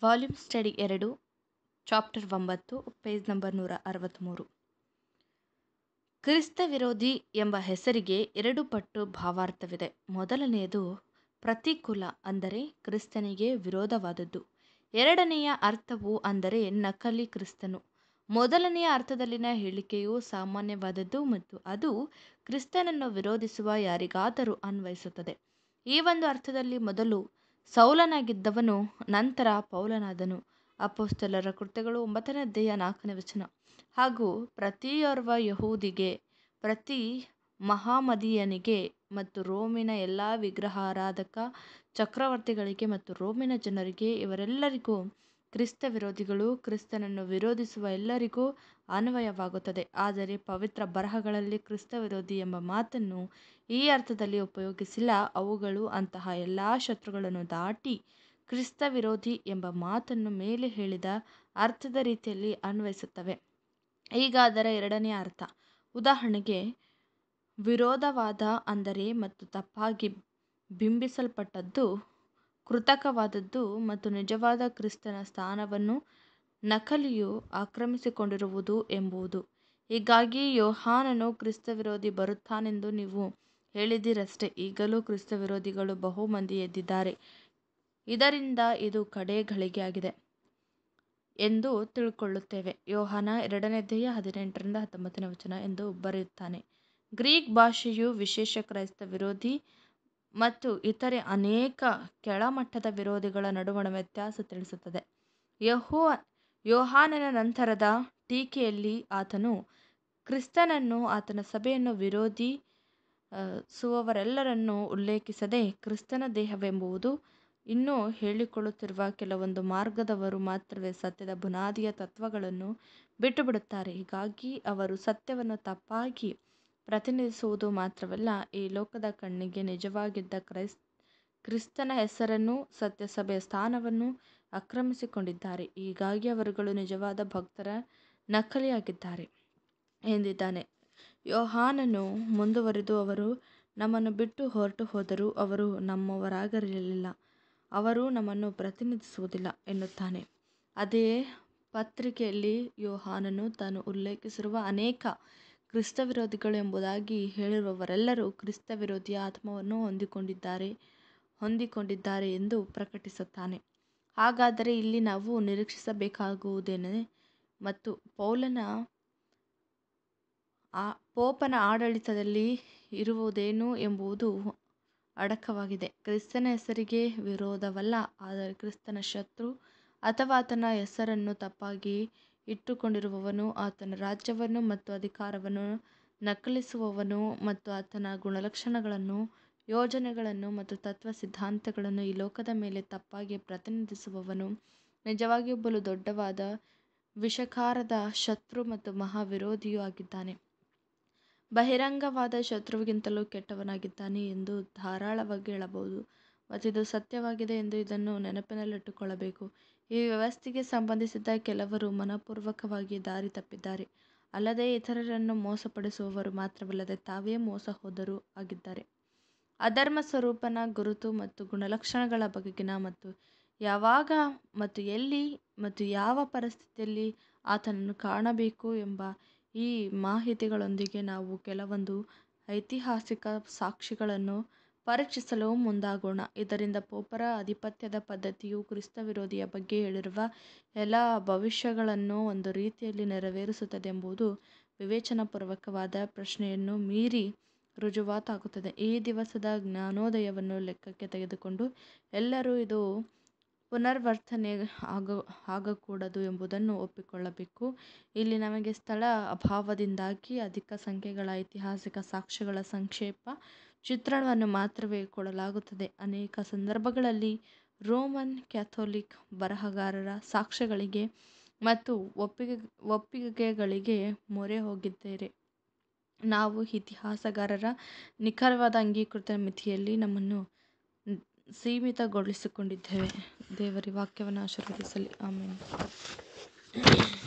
volume study ಎರಡು chapter ಒಂಬತ್ತು page number ನೂರ ಅರವತ್ತ್ಮೂರು ಕ್ರಿಸ್ತ ವಿರೋಧಿ ಎಂಬ ಹೆಸರಿಗೆ ಎರಡು ಪಟ್ಟು ಭಾವಾರ್ಥವಿದೆ ಮೊದಲನೆಯದು ಪ್ರತಿಕೂಲ ಅಂದರೆ ಕ್ರಿಸ್ತನಿಗೆ ವಿರೋಧವಾದದ್ದು ಎರಡನೆಯ ಅರ್ಥವು ಅಂದರೆ ನಕಲಿ ಕ್ರಿಸ್ತನು ಮೊದಲನೆಯ ಅರ್ಥದಲ್ಲಿನ ಹೇಳಿಕೆಯು ಸಾಮಾನ್ಯವಾದದ್ದು ಮತ್ತು ಅದು ಕ್ರಿಸ್ತನನ್ನು ವಿರೋಧಿಸುವ ಯಾರಿಗಾದರೂ ಅನ್ವಯಿಸುತ್ತದೆ ಈ ಒಂದು ಅರ್ಥದಲ್ಲಿ ಮೊದಲು ಸೌಲನಾಗಿದ್ದವನು ನಂತರ ಪೌಲನಾದನು ಅಪೋಸ್ತಲರ ಕೃತ್ಯಗಳು ಒಂಬತ್ತನೇ ಅಧ್ಯಾಯ ನಾಲ್ಕನೇ ವಚನ ಹಾಗೂ ಪ್ರತಿಯೋರ್ವ ಯಹೂದಿಗೆ ಪ್ರತಿ ಮಹಾಮದೀಯನಿಗೆ ಮತ್ತು ರೋಮಿನ ಎಲ್ಲ ವಿಗ್ರಹಾರಾಧಕ ಚಕ್ರವರ್ತಿಗಳಿಗೆ ಮತ್ತು ರೋಮಿನ ಜನರಿಗೆ ಇವರೆಲ್ಲರಿಗೂ ಕ್ರಿಸ್ತ ವಿರೋಧಿಗಳು ಕ್ರಿಸ್ತನನ್ನು ವಿರೋಧಿಸುವ ಎಲ್ಲರಿಗೂ ಅನ್ವಯವಾಗುತ್ತದೆ ಆದರೆ ಪವಿತ್ರ ಬರಹಗಳಲ್ಲಿ ಕ್ರಿಸ್ತ ವಿರೋಧಿ ಎಂಬ ಮಾತನ್ನು ಈ ಅರ್ಥದಲ್ಲಿ ಉಪಯೋಗಿಸಿಲ್ಲ ಅವುಗಳು ಅಂತಹ ಎಲ್ಲ ಶತ್ರುಗಳನ್ನು ದಾಟಿ ಕ್ರಿಸ್ತ ವಿರೋಧಿ ಎಂಬ ಮಾತನ್ನು ಮೇಲೆ ಹೇಳಿದ ಅರ್ಥದ ರೀತಿಯಲ್ಲಿ ಅನ್ವಯಿಸುತ್ತವೆ ಈಗ ಅದರ ಎರಡನೆಯ ಅರ್ಥ ಉದಾಹರಣೆಗೆ ವಿರೋಧವಾದ ಅಂದರೆ ಮತ್ತು ತಪ್ಪಾಗಿ ಬಿಂಬಿಸಲ್ಪಟ್ಟದ್ದು ಕೃತಕವಾದದ್ದು ಮತ್ತು ನಿಜವಾದ ಕ್ರಿಸ್ತನ ಸ್ಥಾನವನ್ನು ನಕಲಿಯು ಆಕ್ರಮಿಸಿಕೊಂಡಿರುವುದು ಎಂಬುದು ಹೀಗಾಗಿ ಯೋಹಾನನು ಕ್ರಿಸ್ತ ವಿರೋಧಿ ಬರುತ್ತಾನೆಂದು ನೀವು ಹೇಳಿದಿರಷ್ಟೇ ಈಗಲೂ ಕ್ರಿಸ್ತ ವಿರೋಧಿಗಳು ಬಹು ಮಂದಿ ಎದ್ದಿದ್ದಾರೆ ಇದರಿಂದ ಇದು ಕಡೆ ಘಳಿಗೆಯಾಗಿದೆ ಎಂದು ತಿಳ್ಕೊಳ್ಳುತ್ತೇವೆ ಯೋಹಾನ ಎರಡನೇ ಅಧ್ಯಾಯ ಹದಿನೆಂಟರಿಂದ ಹತ್ತೊಂಬತ್ತನೇ ವಚನ ಎಂದು ಬರೆಯುತ್ತಾನೆ ಗ್ರೀಕ್ ಭಾಷೆಯು ವಿಶೇಷ ಕ್ರೈಸ್ತ ವಿರೋಧಿ ಮತ್ತು ಇತರೆ ಅನೇಕ ಕೆಳಮಟ್ಟದ ವಿರೋಧಿಗಳ ನಡುವಣ ವ್ಯತ್ಯಾಸ ತಿಳಿಸುತ್ತದೆ ಯಹೋ ಯೋಹಾನನ ನಂತರದ ಟೀಕೆಯಲ್ಲಿ ಆತನು ಕ್ರಿಸ್ತನನ್ನು ಆತನ ಸಭೆಯನ್ನು ವಿರೋಧಿ ಸುವವರೆಲ್ಲರನ್ನು ಉಲ್ಲೇಖಿಸದೆ ಕ್ರಿಸ್ತನ ದೇಹವೆಂಬುದು ಇನ್ನೂ ಹೇಳಿಕೊಳ್ಳುತ್ತಿರುವ ಕೆಲವೊಂದು ಮಾರ್ಗದವರು ಮಾತ್ರವೇ ಸತ್ಯದ ಬುನಾದಿಯ ತತ್ವಗಳನ್ನು ಬಿಟ್ಟುಬಿಡುತ್ತಾರೆ ಹೀಗಾಗಿ ಅವರು ಸತ್ಯವನ್ನು ತಪ್ಪಾಗಿ ಪ್ರತಿನಿಧಿಸುವುದು ಮಾತ್ರವಲ್ಲ ಈ ಲೋಕದ ಕಣ್ಣಿಗೆ ನಿಜವಾಗಿದ್ದ ಕ್ರೈಸ್ ಕ್ರಿಸ್ತನ ಹೆಸರನ್ನು ಸತ್ಯಸಭೆಯ ಸ್ಥಾನವನ್ನು ಆಕ್ರಮಿಸಿಕೊಂಡಿದ್ದಾರೆ ಹೀಗಾಗಿ ಅವರುಗಳು ನಿಜವಾದ ಭಕ್ತರ ನಕಲಿಯಾಗಿದ್ದಾರೆ ಎಂದಿದ್ದಾನೆ ಯೋಹಾನನು ಮುಂದುವರಿದು ಅವರು ನಮ್ಮನ್ನು ಬಿಟ್ಟು ಹೊರಟು ಹೋದರೂ ಅವರು ನಮ್ಮವರಾಗಿರಲಿಲ್ಲ ಅವರು ನಮ್ಮನ್ನು ಪ್ರತಿನಿಧಿಸುವುದಿಲ್ಲ ಎನ್ನುತ್ತಾನೆ ಅದೇ ಪತ್ರಿಕೆಯಲ್ಲಿ ಯೋಹಾನನು ತಾನು ಉಲ್ಲೇಖಿಸಿರುವ ಅನೇಕ ಕ್ರಿಸ್ತ ವಿರೋಧಿಗಳು ಎಂಬುದಾಗಿ ಹೇಳಿರುವವರೆಲ್ಲರೂ ಕ್ರಿಸ್ತ ವಿರೋಧಿಯ ಆತ್ಮವನ್ನು ಹೊಂದಿಕೊಂಡಿದ್ದಾರೆ ಹೊಂದಿಕೊಂಡಿದ್ದಾರೆ ಎಂದು ಪ್ರಕಟಿಸುತ್ತಾನೆ ಹಾಗಾದರೆ ಇಲ್ಲಿ ನಾವು ನಿರೀಕ್ಷಿಸಬೇಕಾಗುವುದೇನೆ ಮತ್ತು ಪೌಲನ ಆ ಪೋಪನ ಆಡಳಿತದಲ್ಲಿ ಇರುವುದೇನು ಎಂಬುದು ಅಡಕವಾಗಿದೆ ಕ್ರಿಸ್ತನ ಹೆಸರಿಗೆ ವಿರೋಧವಲ್ಲ ಆದರೆ ಕ್ರಿಸ್ತನ ಶತ್ರು ಅಥವಾ ಆತನ ಹೆಸರನ್ನು ತಪ್ಪಾಗಿ ಇಟ್ಟುಕೊಂಡಿರುವವನು ಆತನ ರಾಜ್ಯವನ್ನು ಮತ್ತು ಅಧಿಕಾರವನ್ನು ನಕಲಿಸುವವನು ಮತ್ತು ಆತನ ಗುಣಲಕ್ಷಣಗಳನ್ನು ಯೋಜನೆಗಳನ್ನು ಮತ್ತು ತತ್ವ ಸಿದ್ಧಾಂತಗಳನ್ನು ಈ ಲೋಕದ ಮೇಲೆ ತಪ್ಪಾಗಿ ಪ್ರತಿನಿಧಿಸುವವನು ನಿಜವಾಗಿಯೂ ಬಲು ದೊಡ್ಡವಾದ ವಿಷಕಾರದ ಶತ್ರು ಮತ್ತು ಮಹಾ ವಿರೋಧಿಯೂ ಆಗಿದ್ದಾನೆ ಬಹಿರಂಗವಾದ ಶತ್ರುವಿಗಿಂತಲೂ ಕೆಟ್ಟವನಾಗಿದ್ದಾನೆ ಎಂದು ಧಾರಾಳವಾಗಿ ಹೇಳಬಹುದು ಮತ್ತು ಇದು ಸತ್ಯವಾಗಿದೆ ಎಂದು ಇದನ್ನು ನೆನಪಿನಲ್ಲಿಟ್ಟುಕೊಳ್ಳಬೇಕು ಈ ವ್ಯವಸ್ಥೆಗೆ ಸಂಬಂಧಿಸಿದ ಕೆಲವರು ಮನಪೂರ್ವಕವಾಗಿ ದಾರಿ ತಪ್ಪಿದ್ದಾರೆ ಅಲ್ಲದೆ ಇತರರನ್ನು ಮೋಸಪಡಿಸುವವರು ಮಾತ್ರವಲ್ಲದೆ ತಾವೇ ಮೋಸ ಹೋದರೂ ಆಗಿದ್ದಾರೆ ಅಧರ್ಮ ಸ್ವರೂಪನ ಗುರುತು ಮತ್ತು ಗುಣಲಕ್ಷಣಗಳ ಬಗೆಗಿನ ಮತ್ತು ಯಾವಾಗ ಮತ್ತು ಎಲ್ಲಿ ಮತ್ತು ಯಾವ ಪರಿಸ್ಥಿತಿಯಲ್ಲಿ ಆತನನ್ನು ಕಾಣಬೇಕು ಎಂಬ ಈ ಮಾಹಿತಿಗಳೊಂದಿಗೆ ನಾವು ಕೆಲವೊಂದು ಐತಿಹಾಸಿಕ ಸಾಕ್ಷಿಗಳನ್ನು ಪರೀಕ್ಷಿಸಲು ಮುಂದಾಗೋಣ ಇದರಿಂದ ಪೋಪರ ಆಧಿಪತ್ಯದ ಪದ್ಧತಿಯು ಕ್ರಿಸ್ತ ವಿರೋಧಿಯ ಬಗ್ಗೆ ಹೇಳಿರುವ ಎಲ್ಲ ಭವಿಷ್ಯಗಳನ್ನು ಒಂದು ರೀತಿಯಲ್ಲಿ ನೆರವೇರಿಸುತ್ತದೆಂಬುದು ವಿವೇಚನಾಪೂರ್ವಕವಾದ ಪ್ರಶ್ನೆಯನ್ನು ಮೀರಿ ರುಜುವಾತಾಗುತ್ತದೆ ಈ ದಿವಸದ ಜ್ಞಾನೋದಯವನ್ನು ಲೆಕ್ಕಕ್ಕೆ ತೆಗೆದುಕೊಂಡು ಎಲ್ಲರೂ ಇದು ಪುನರ್ವರ್ತನೆ ಆಗ ಆಗಕೂಡದು ಎಂಬುದನ್ನು ಒಪ್ಪಿಕೊಳ್ಳಬೇಕು ಇಲ್ಲಿ ನಮಗೆ ಸ್ಥಳ ಅಭಾವದಿಂದಾಗಿ ಅಧಿಕ ಸಂಖ್ಯೆಗಳ ಐತಿಹಾಸಿಕ ಸಾಕ್ಷ್ಯಗಳ ಸಂಕ್ಷೇಪ ಚಿತ್ರಣವನ್ನು ಮಾತ್ರವೇ ಕೊಡಲಾಗುತ್ತದೆ ಅನೇಕ ಸಂದರ್ಭಗಳಲ್ಲಿ ರೋಮನ್ ಕ್ಯಾಥೋಲಿಕ್ ಬರಹಗಾರರ ಸಾಕ್ಷ್ಯಗಳಿಗೆ ಮತ್ತು ಒಪ್ಪಿಗೆ ಒಪ್ಪಿಗೆಗಳಿಗೆ ಮೊರೆ ಹೋಗಿದ್ದೇವೆ ನಾವು ಇತಿಹಾಸಗಾರರ ನಿಖರವಾದ ಅಂಗೀಕೃತ ಮಿತಿಯಲ್ಲಿ ನಮ್ಮನ್ನು ಸೀಮಿತಗೊಳಿಸಿಕೊಂಡಿದ್ದೇವೆ ದೇವರ ವಾಕ್ಯವನ್ನು ಆಶೀರ್ವದಿಸಲಿ ಆಮೇಲೆ